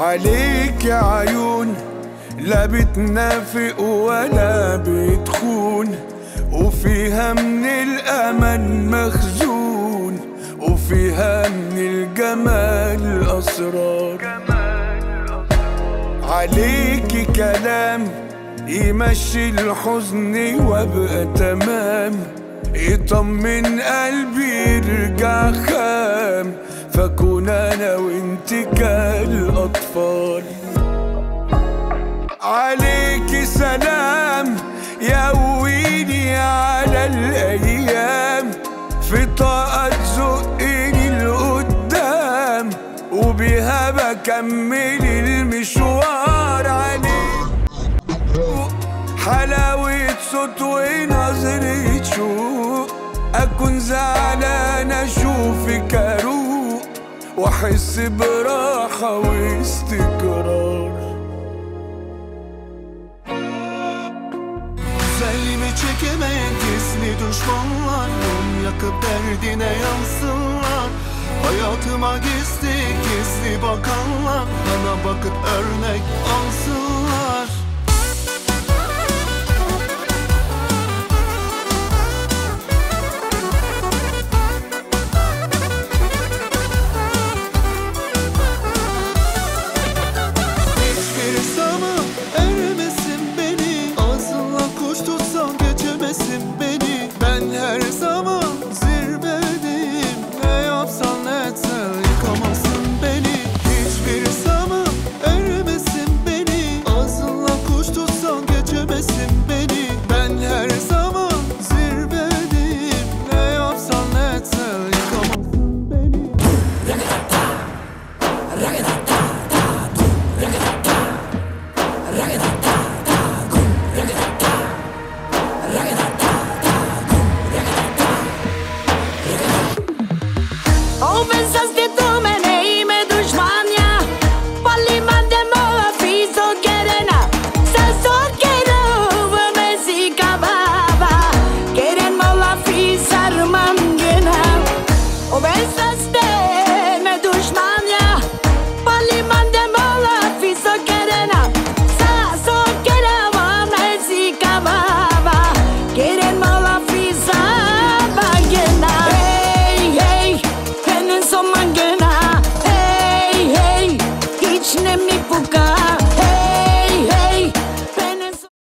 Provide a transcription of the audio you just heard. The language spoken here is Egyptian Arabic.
عليك يا عيون لا بتنافق ولا بتخون وفيها من الأمل مخزون وفيها من الجمال أسرار عليكي كلام يمشي الحزن وابقى تمام يطمن قلبي يرجع خام فكون انا وانت كالاطفال عليكي سلام يقويني على الايام في طاقة تزقني لقدام وبيها بكمل المشوار عليك حلاوة صوت ونظرة شوق أكون زعلان أشوفك أروق وأحس براحة واستقرار Güzelliğimi çekemeyen gizli düşmanlarım Yakıp derdine yansınlar Hayatıma gizli gizli bakanlar Bana bakıp örnek alsınlar